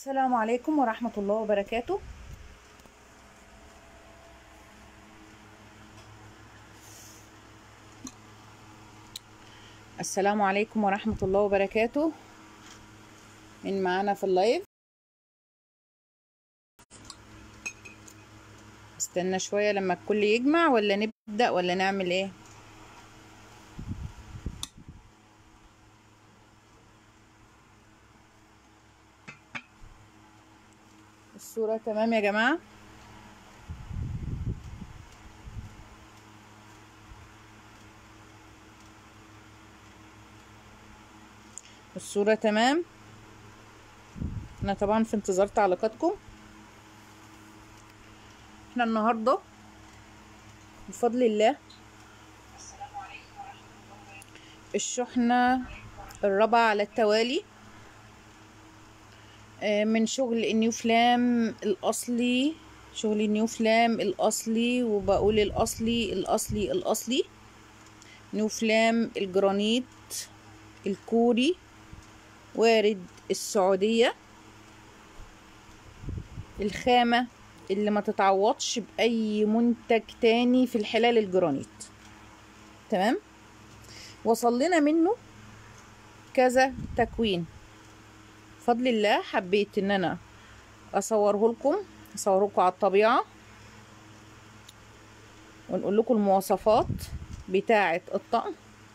السلام عليكم ورحمة الله وبركاته السلام عليكم ورحمة الله وبركاته من معانا في اللايف استنى شوية لما الكل يجمع ولا نبدأ ولا نعمل ايه الصورة تمام يا جماعة الصورة تمام انا طبعا في انتظار تعليقاتكم احنا النهاردة بفضل الله الشحنة الرابعة على التوالي من شغل النيو فلام الاصلي شغل النيو فلام الاصلي وبقول الاصلي الاصلي الاصلي نيو فلام الجرانيت الكوري وارد السعودية الخامة اللي ما تتعوضش بأي منتج تاني في الحلال الجرانيت تمام وصل لنا منه كذا تكوين بفضل الله حبيت ان انا اصوره لكم اصوره لكم على الطبيعه ونقول لكم المواصفات بتاعه الطقم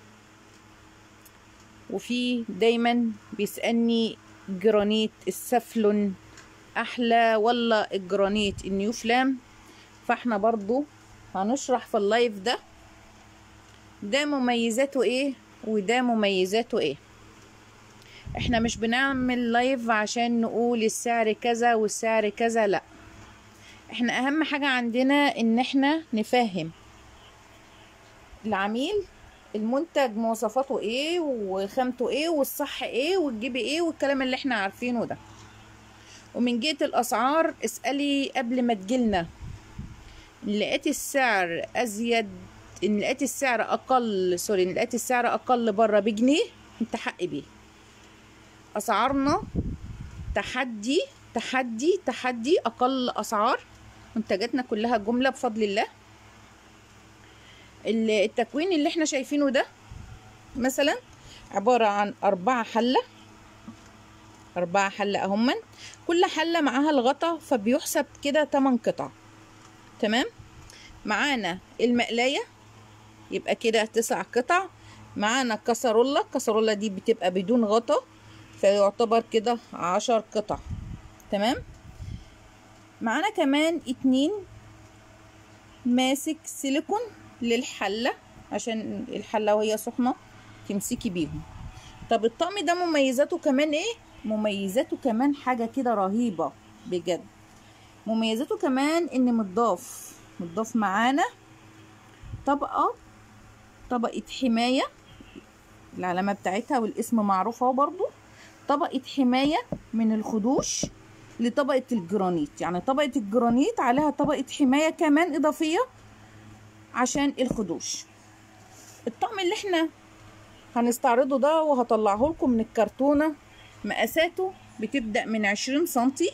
وفي دايما بيسالني جرانيت السفلون احلى ولا الجرانيت النيو فلام فاحنا برضو هنشرح في اللايف ده ده مميزاته ايه وده مميزاته ايه احنا مش بنعمل لايف عشان نقول السعر كذا والسعر كذا لا احنا اهم حاجة عندنا ان احنا نفهم العميل المنتج مواصفاته ايه وخامته ايه والصح ايه وتجيبي ايه والكلام اللي احنا عارفينه ده ومن جهة الاسعار اسألي قبل ما تجيلنا ان لقيت السعر ازيد ان لقيت السعر اقل سوري ان لقيت السعر اقل بره بجنيه انت حق بيه اسعارنا تحدي تحدي تحدي اقل اسعار منتجاتنا كلها جمله بفضل الله التكوين اللي احنا شايفينه ده مثلا عباره عن اربعه حله اربعه حله اهما كل حله معاها الغطا فبيحسب كده 8 قطع تمام معانا المقلايه يبقى كده تسع قطع معانا كسرولة الكسرولة دي بتبقى بدون غطا فيعتبر كده عشر قطع تمام معانا كمان اتنين ماسك سيليكون للحلة عشان الحلة وهي سخنة تمسكي بيهم طب الطقم ده مميزاته كمان ايه مميزاته كمان حاجة كده رهيبة بجد مميزاته كمان ان متضاف متضاف معانا طبقة طبقة حماية العلامة بتاعتها والاسم معروف اهو برضو طبقة حماية من الخدوش لطبقة الجرانيت يعني طبقة الجرانيت عليها طبقة حماية كمان إضافية عشان الخدوش الطقم اللي احنا هنستعرضه ده وهطلعه لكم من الكرتونة مقاساته بتبدأ من عشرين سنتي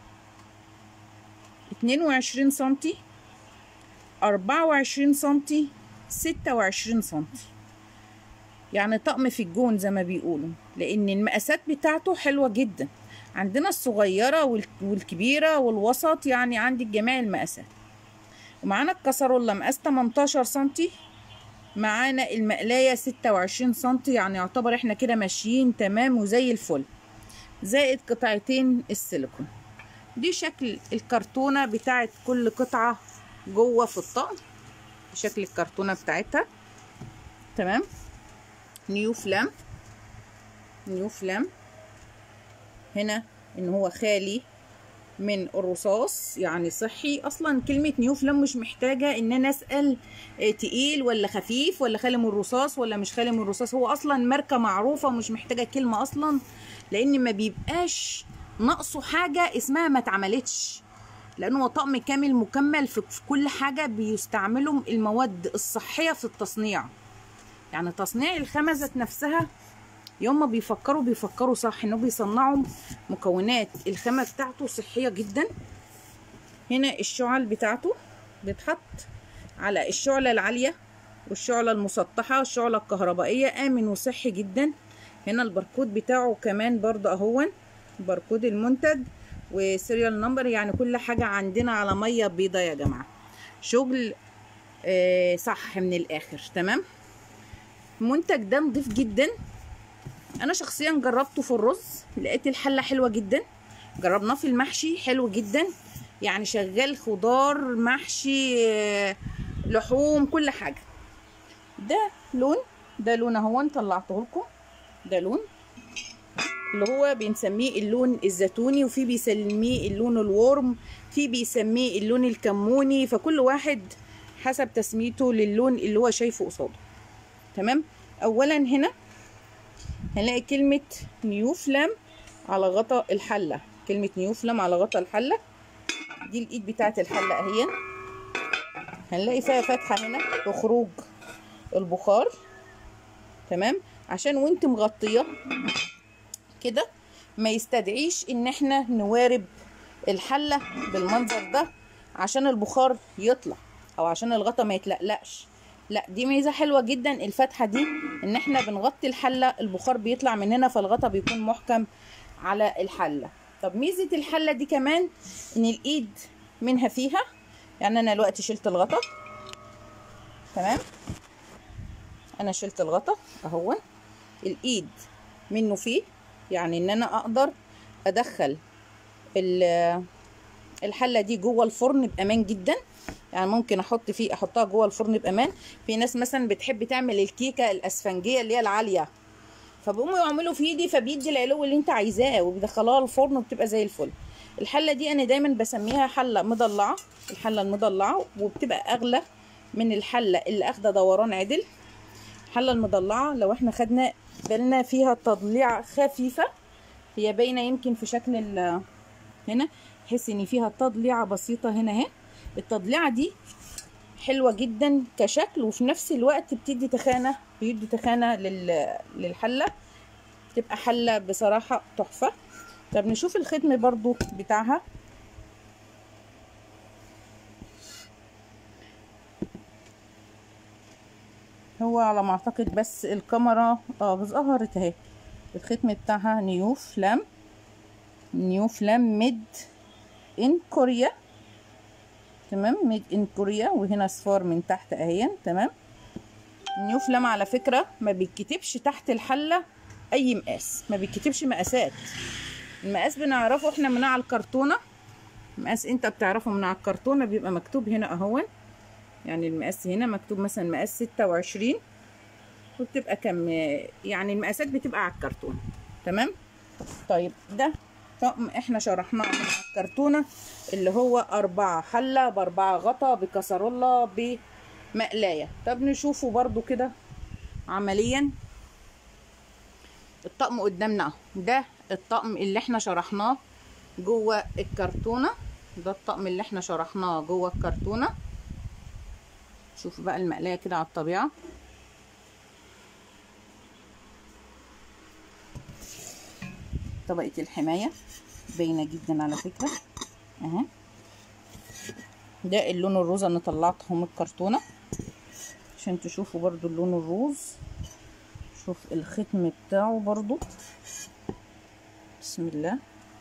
اتنين وعشرين سنتي أربعة وعشرين سنتي ستة وعشرين سنتي يعني طقم في الجون زي ما بيقولوا لان المقاسات بتاعته حلوه جدا عندنا الصغيره والكبيره والوسط يعني عندك جميع المقاسات ومعانا الكسرولة مقاس 18 سنتي معانا المقلايه 26 سنتي يعني يعتبر احنا كده ماشيين تمام وزي الفل زائد قطعتين السيليكون دي شكل الكرتونه بتاعت كل قطعه جوه في الطقم شكل الكرتونه بتاعتها تمام نيو فلام نيو فلام هنا ان هو خالي من الرصاص يعني صحي اصلا كلمة نيو فلام مش محتاجة ان انا اسأل تقيل ولا خفيف ولا خالي من الرصاص ولا مش خالي من الرصاص هو اصلا ماركة معروفة ومش محتاجة كلمة اصلا لان ما بيبقاش ناقصه حاجة اسمها ما اتعملتش لانه هو طقم كامل مكمل في كل حاجة بيستعملوا المواد الصحية في التصنيع يعني تصنيع الخامة ذات نفسها يوم ما بيفكروا بيفكروا صح انه بيصنعوا مكونات الخامه بتاعته صحيه جدا هنا الشعل بتاعته بتحط على الشعله العاليه والشعله المسطحه الشعله الكهربائيه امن وصحي جدا هنا الباركود بتاعه كمان برضه اهون باركود المنتج وسيريال نمبر يعني كل حاجه عندنا على ميه بيضه يا جماعه شغل آه صح من الاخر تمام المنتج ده نضيف جدا انا شخصيا جربته في الرز لقيت الحله حلوه جدا جربناه في المحشي حلو جدا يعني شغال خضار محشي آه، لحوم كل حاجه ده لون ده لون اهو طلعته لكم ده لون اللي هو بنسميه اللون الزيتوني وفي بيسميه اللون الورم في بيسميه اللون الكموني فكل واحد حسب تسميته للون اللي هو شايفه قصاده تمام اولا هنا هنلاقي كلمة نيو فلام على غطا الحلة كلمة نيو فلام على غطا الحلة دي الايد بتاعت الحلة اهي هنلاقي فيها فتحة هنا لخروج البخار تمام عشان وانت مغطية كده ما يستدعيش ان احنا نوارب الحلة بالمنظر ده عشان البخار يطلع او عشان الغطا ما يتلقلقش لا دي ميزه حلوه جدا الفتحه دي ان احنا بنغطي الحله البخار بيطلع من هنا فالغطا بيكون محكم على الحله طب ميزه الحله دي كمان ان الايد منها فيها يعني انا دلوقتي شلت الغطا تمام انا شلت الغطا اهو الايد منه فيه يعني ان انا اقدر ادخل ال- الحله دي جوه الفرن بامان جدا يعني ممكن احط فيه احطها جوه الفرن بامان في ناس مثلا بتحب تعمل الكيكه الاسفنجيه اللي هي العاليه فبيقوموا يعملوا في ايدي فبيدي العلو اللي انت عايزاه وبيدخلوها الفرن وبتبقى زي الفل الحله دي انا دايما بسميها حله مضلعه الحله المضلعه وبتبقى اغلى من الحله اللي اخده دوران عدل الحله المضلعه لو احنا خدنا بالنا فيها تضليعه خفيفه هي باينه يمكن في شكل ال- هنا تحس ان فيها تضليعه بسيطه هنا اهي التضليعه دي حلوه جدا كشكل وفي نفس الوقت بتدي تخانه بيدي تخانه لل... للحله تبقى حله بصراحه تحفه طب نشوف الختم برضو بتاعها هو على ما اعتقد بس الكاميرا اه ظهرت اهي الختم بتاعها نيو فلام نيو فلام ميد ان كوريا تمام ميد ان كوريا وهنا صفار من تحت اهي تمام نيو فلام على فكره ما بيتكتبش تحت الحله اي مقاس ما بيتكتبش مقاسات المقاس بنعرفه احنا من على الكرتونه مقاس انت بتعرفه من على الكرتونه بيبقى مكتوب هنا اهون يعني المقاس هنا مكتوب مثلا مقاس ستة وعشرين وبتبقى كم يعني المقاسات بتبقى على الكرتون تمام طيب ده طقم احنا شرحناه من على الكرتونه اللي هو أربعة حلة بأربعة غطا بكسرولة بمقلاية طب نشوفه برضو كده عمليا الطقم قدامنا اهو ده الطقم اللي احنا شرحناه جوه الكرتونه ده الطقم اللي احنا شرحناه جوه الكرتونه شوف بقى المقلايه كده على الطبيعه طبقه الحمايه باينه جدا على فكره اهي ده اللون الروز انا طلعته من الكرتونه عشان تشوفوا برضو اللون الروز شوف الختم بتاعه برضو بسم الله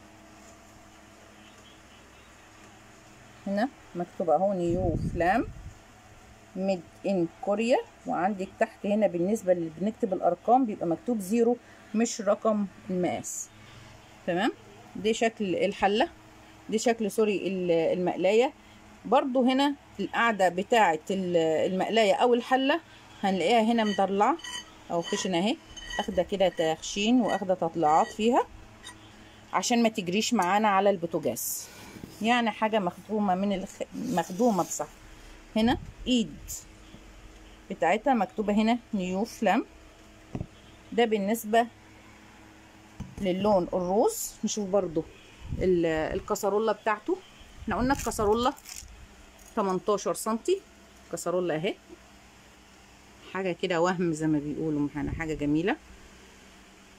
هنا مكتوب اهو نيو فلام ميد ان كوريا وعندك تحت هنا بالنسبه اللي بنكتب الارقام بيبقى مكتوب زيرو مش رقم المقاس تمام دي شكل الحله دي شكل سوري المقلايه برضو هنا القاعده بتاعه المقلايه او الحله هنلاقيها هنا مضلعه او خشنه اهي اخده كده تخشين واخده تطلعات فيها عشان ما تجريش معانا على البوتاجاز يعني حاجه مخدومه من الخ... مخدومه بصح هنا ايد بتاعتها مكتوبه هنا نيو فلام ده بالنسبه للون الروز نشوف برضو الكسرولة بتاعته احنا قلنا الكسرولة 18 سنتي كسرولة اهي حاجة كده وهم زي ما بيقولوا معانا حاجة جميلة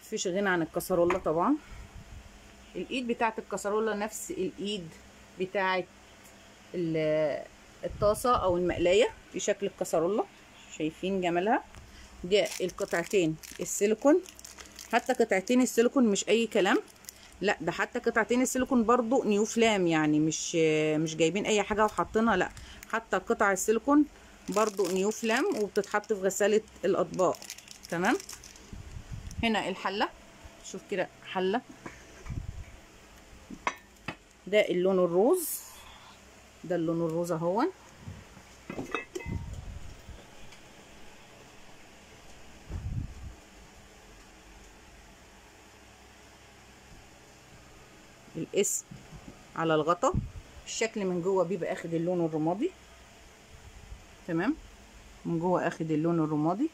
مفيش غنى عن الكسرولة طبعا الايد بتاعت الكسرولة نفس الايد بتاعت ال- الطاسة او المقلاية في شكل الكسرولة شايفين جمالها دي القطعتين السيليكون حتى قطعتين السيليكون مش اي كلام لا ده حتى قطعتين السيليكون برضو نيو فلام يعني مش مش جايبين اي حاجه وحاطينها لا حتى قطع السيليكون برضو نيو فلام وبتتحط في غساله الاطباق تمام هنا الحله شوف كده حله ده اللون الروز ده اللون الروز اهون الاسم على الغطا الشكل من جوه بيبقى اخد اللون الرمادي تمام من جوه اخد اللون الرمادي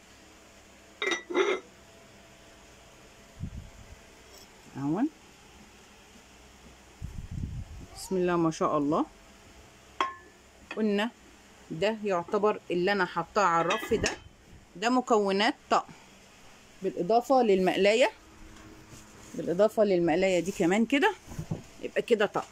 اهون بسم الله ما شاء الله قلنا ده يعتبر اللي انا حطاه على الرف ده ده مكونات طقم بالاضافه للمقلايه بالاضافه للمقلايه دي كمان كده يبقى كده طقم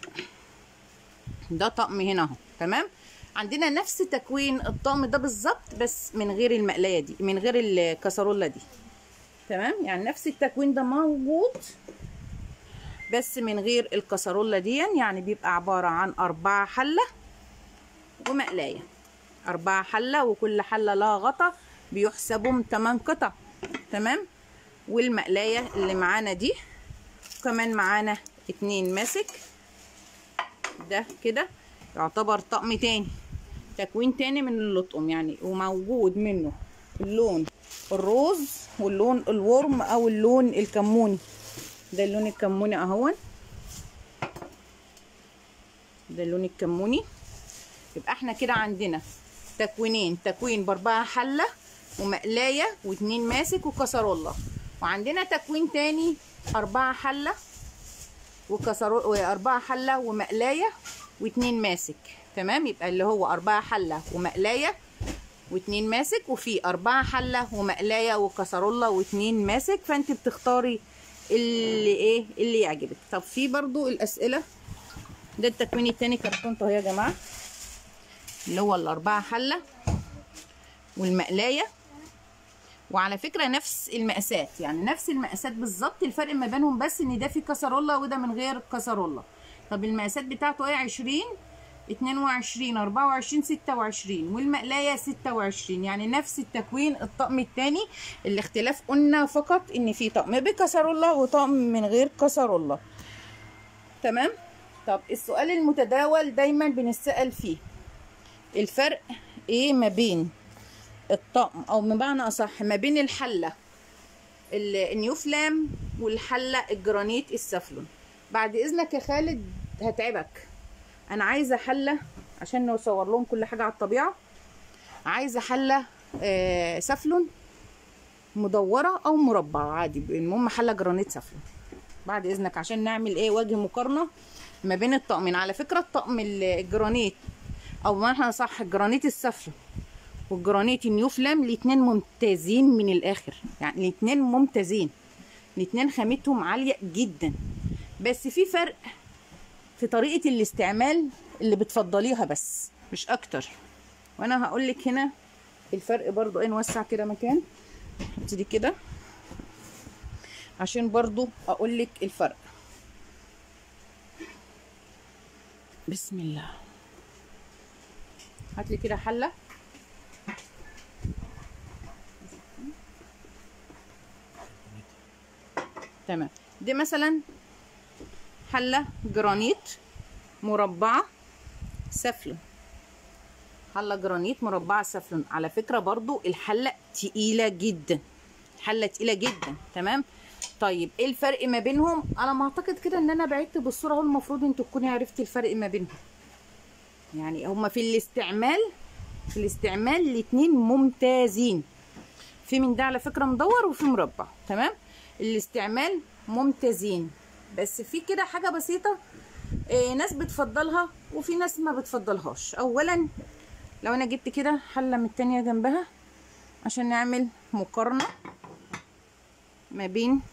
ده طقم هنا اهو تمام عندنا نفس تكوين الطقم ده بالظبط بس من غير المقلايه دي من غير الكسرولة دي تمام يعني نفس التكوين ده موجود بس من غير الكسرولة دي يعني بيبقى عبارة عن أربعة حلة ومقلاية أربعة حلة وكل حلة لها غطا بيحسبوا تمن قطع تمام والمقلاية اللي معانا دي كمان معانا اتنين ماسك ده كده يعتبر طقم تاني تكوين تاني من اللطقم يعني وموجود منه اللون الروز واللون الورم او اللون الكموني ده اللون الكموني اهون ده اللون الكموني يبقى احنا كده عندنا تكوينين تكوين باربعة حلة ومقلاية واتنين ماسك وكسرولة وعندنا تكوين تاني أربعة حلة وكسرو وأربعة حلة ومقلاية واتنين ماسك تمام يبقى اللي هو أربعة حلة ومقلاية واتنين ماسك وفي أربعة حلة ومقلاية وكسرولة واتنين ماسك فأنت بتختاري اللي ايه اللي يعجبك طب في برضو الأسئلة ده التكوين التاني كرتونته اهي يا جماعة اللي هو الأربعة حلة والمقلاية وعلى فكرة نفس المقاسات يعني نفس المقاسات بالظبط الفرق ما بينهم بس ان ده فيه كسرولة وده من غير كسرولة طب المقاسات بتاعته ايه عشرين اتنين وعشرين اربعة وعشرين ستة وعشرين والمقلاية ستة وعشرين يعني نفس التكوين الطقم التاني الاختلاف قلنا فقط ان في طقم بكسرولة وطقم من غير كسرولة تمام طب السؤال المتداول دايما بنسأل فيه الفرق ايه ما بين الطقم او بمعنى اصح ما بين الحله النيوفلام والحله الجرانيت السفلون بعد اذنك يا خالد هتعبك انا عايزه حله عشان نصور لهم كل حاجه على الطبيعه عايزه حله آه سفلون مدوره او مربعه عادي المهم حله جرانيت سفلون بعد اذنك عشان نعمل ايه وجه مقارنه ما بين الطقمين على فكره الطقم الجرانيت او بمعنى صح الجرانيت السفلون والجرانيت النيو فلام الاتنين ممتازين من الاخر يعني الاتنين ممتازين الاتنين خامتهم عالية جدا بس في فرق في طريقة الاستعمال اللي بتفضليها بس مش اكتر وانا هقولك هنا الفرق برضو ايه نوسع كده مكان حط دي كده عشان برضو اقولك الفرق بسم الله هاتلي كده حله تمام دي مثلا حلة جرانيت مربعة سفلون حلة جرانيت مربعة سفلون على فكرة برضو الحلة تقيلة جدا الحلة تقيلة جدا تمام طيب ايه الفرق ما بينهم انا ما اعتقد كده ان انا بعدت بالصورة هو المفروض انتوا تكوني عرفتي الفرق ما بينهم يعني هما في الاستعمال في الاستعمال الاتنين ممتازين في من ده على فكرة مدور وفي مربع تمام الاستعمال ممتازين بس في كده حاجة بسيطة إيه ناس بتفضلها وفي ناس ما بتفضلهاش اولا لو انا جبت كده حلة من التانية جنبها عشان نعمل مقارنة ما بين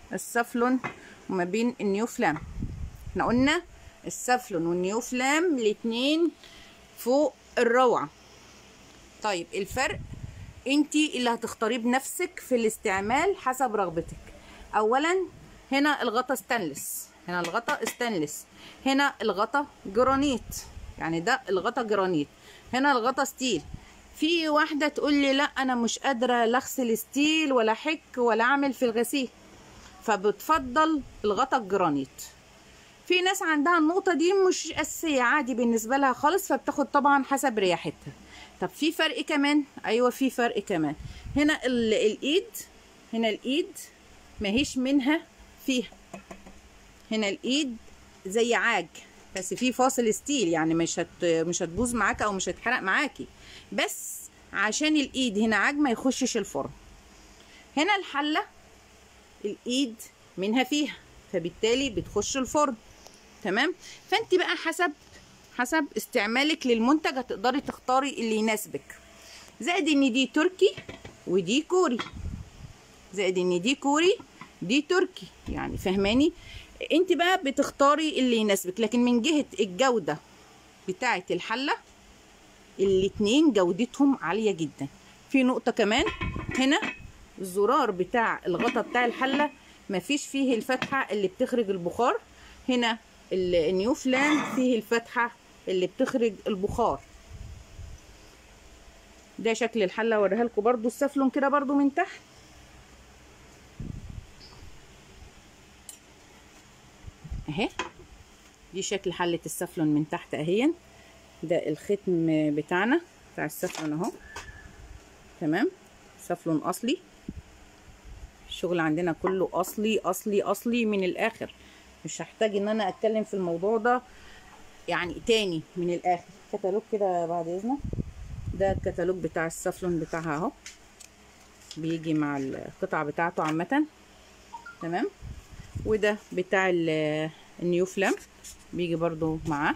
السفلون وما بين النيو فلام احنا قلنا السفلون والنيو فلام الاتنين فوق الروعة طيب الفرق انتي اللي هتختاريه بنفسك في الاستعمال حسب رغبتك اولا هنا الغطا ستانلس هنا الغطا ستانلس هنا الغطا جرانيت يعني ده الغطا جرانيت هنا الغطا ستيل في واحدة تقول لي لا انا مش قادرة لا اغسل ستيل ولا حك ولا اعمل في الغسيل فبتفضل الغطا الجرانيت في ناس عندها النقطة دي مش أساسية عادي بالنسبة لها خالص فبتاخد طبعا حسب رياحتها طب في فرق كمان أيوة في فرق كمان هنا ال- الإيد هنا الإيد ماهيش منها فيها هنا الإيد زي عاج بس في فاصل ستيل يعني مش هت مش هتبوظ معاك أو مش هتحرق معاكي بس عشان الإيد هنا عاج ما يخشش الفرن هنا الحلة الإيد منها فيها فبالتالي بتخش الفرن تمام فانت بقى حسب حسب استعمالك للمنتج هتقدري تختاري اللي يناسبك زائد ان دي تركي ودي كوري زائد ان دي كوري دي تركي يعني فهماني انت بقى بتختاري اللي يناسبك لكن من جهة الجودة بتاعة الحلة الاتنين جودتهم عالية جدا في نقطة كمان هنا الزرار بتاع الغطا بتاع الحلة مفيش فيه الفتحة اللي بتخرج البخار هنا ال- النيو فلان فيه الفتحة اللي بتخرج البخار ده شكل الحلة اوريها لكم برضو السفلون كده برضو من تحت اهي دي شكل حلة السفلون من تحت اهيا ده الختم بتاعنا بتاع السفلون اهو تمام سفلون اصلي الشغل عندنا كله اصلي اصلي اصلي من الاخر مش هحتاج ان انا اتكلم في الموضوع ده يعني تاني من الاخر كتالوج كده بعد اذنك ده الكتالوج بتاع السفلون بتاعها اهو بيجي مع القطعة بتاعته عامة تمام وده بتاع ال- النيو فلام بيجي برضو معاه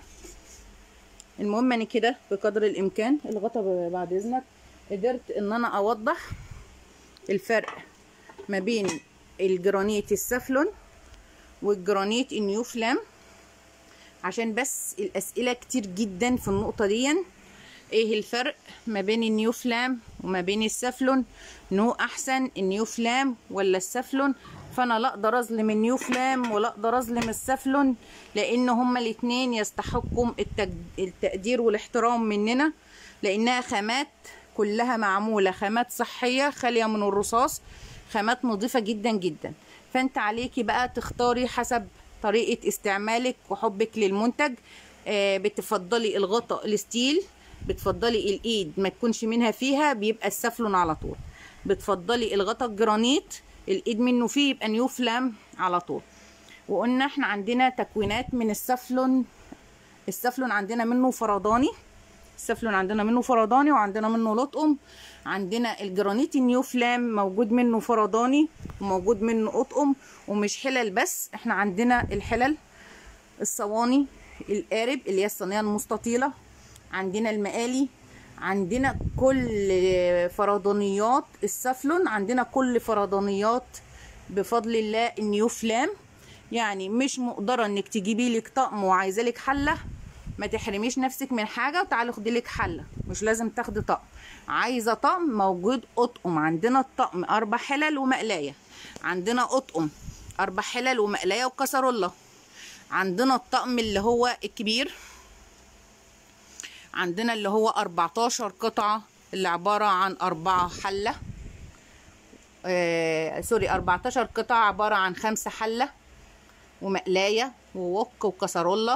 المهم انا كده بقدر الامكان الغطا ب- بعد اذنك قدرت ان انا اوضح الفرق ما بين الجرانيت السفلون والجرانيت النيو فلام عشان بس الاسئله كتير جدا في النقطه دي ايه الفرق ما بين النيو فلام وما بين السفلون نو احسن النيو فلام ولا السفلون فانا لا اقدر اظلم النيو فلام ولا اقدر اظلم السفلون لان هما الاتنين يستحقوا التج- التقدير والاحترام مننا لانها خامات كلها معموله خامات صحيه خاليه من الرصاص خامات نظيفه جدا جدا فانت عليكي بقى تختاري حسب طريقه استعمالك وحبك للمنتج آه، بتفضلي الغطاء الستيل بتفضلي الايد ما تكونش منها فيها بيبقى السفلون على طول بتفضلي الغطاء الجرانيت الايد منه فيه يبقى نيو فلام على طول وقلنا احنا عندنا تكوينات من السفلون السفلون عندنا منه فرداني السفلون عندنا منه فرداني وعندنا منه لطقم عندنا الجرانيت النيو فلام موجود منه فرداني وموجود منه قطقم ومش حلل بس احنا عندنا الحلل الصواني القارب اللي هي الصينيه المستطيله عندنا المقالي عندنا كل فردانيات السفلون عندنا كل فردانيات بفضل الله النيو فلام يعني مش مقدره انك تجيبي لك طقم وعايزه لك حله ما تحرميش نفسك من حاجه وتعالي خدي لك حله مش لازم تاخدي طقم عايزه طقم موجود اطقم عندنا الطقم اربع حلل ومقلايه عندنا اطقم اربع حلل ومقلايه وكسرولة عندنا الطقم اللي هو الكبير عندنا اللي هو 14 قطعة اللي عبارة عن أربعة حلة آه سوري 14 قطعة عبارة عن خمسة حلة ومقلاية ووك وكسرولة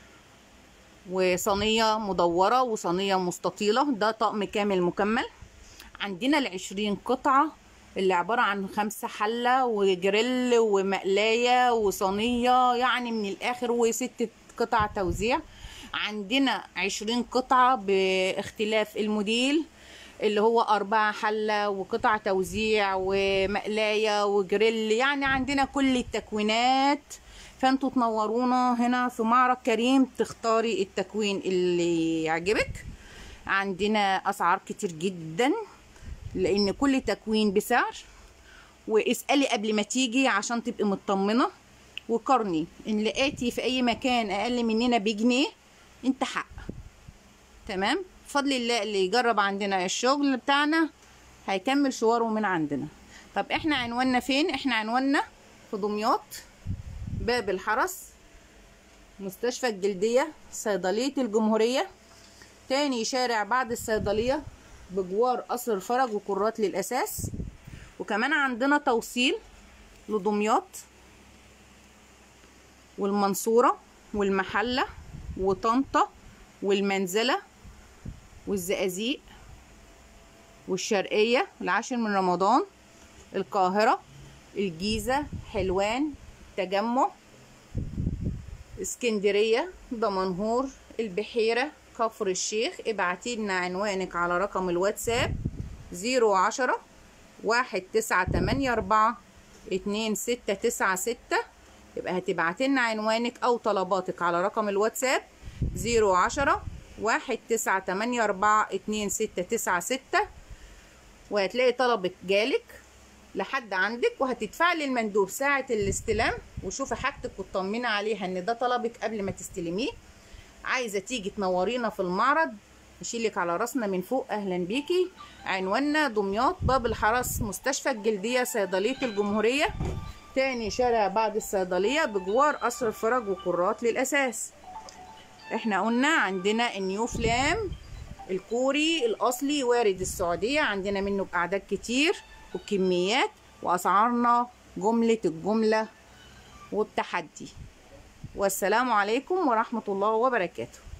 وصينية مدورة وصينية مستطيلة ده طقم كامل مكمل عندنا العشرين قطعة اللي عبارة عن خمسة حلة وجريل ومقلاية وصينية يعني من الآخر وستة قطع توزيع عندنا عشرين قطعة باختلاف الموديل اللي هو أربعة حلة وقطع توزيع ومقلاية وجريل يعني عندنا كل التكوينات فانتوا تنورونا هنا في معرض كريم تختاري التكوين اللي يعجبك عندنا أسعار كتير جدا لأن كل تكوين بسعر واسألي قبل ما تيجي عشان تبقي مطمنة وقارني ان لقيتي في اي مكان اقل مننا بجنيه انت حق تمام بفضل الله اللي يجرب عندنا الشغل بتاعنا هيكمل شواره من عندنا طب احنا عنواننا فين احنا عنواننا في دمياط باب الحرس مستشفى الجلدية صيدلية الجمهورية تاني شارع بعد الصيدلية بجوار قصر الفرج وكرات للأساس وكمان عندنا توصيل لدمياط والمنصورة والمحلة وطنطا والمنزلة والزقازيق والشرقية العاشر من رمضان القاهرة الجيزة حلوان تجمع اسكندرية دمنهور البحيرة كفر الشيخ ابعتي لنا عنوانك على رقم الواتساب زيرو عشرة واحد تسعة تمانية أربعة اتنين ستة تسعة ستة يبقى هتبعتي لنا عنوانك أو طلباتك على رقم الواتساب زيرو عشرة واحد تسعة تمانية أربعة اتنين ستة تسعة ستة وهتلاقي طلبك جالك لحد عندك وهتدفع لي المندوب ساعة الاستلام وشوفي حاجتك وتطمني عليها ان ده طلبك قبل ما تستلميه عايزة تيجي تنورينا في المعرض نشيلك على راسنا من فوق اهلا بيكي عنواننا دمياط باب الحرس مستشفى الجلدية صيدلية الجمهورية تاني شارع بعد الصيدلية بجوار قصر الفرج وكرات للأساس احنا قلنا عندنا النيو فلام الكوري الأصلي وارد السعودية عندنا منه بأعداد كتير وكميات وأسعارنا جملة الجملة وبتحدي والسلام عليكم ورحمة الله وبركاته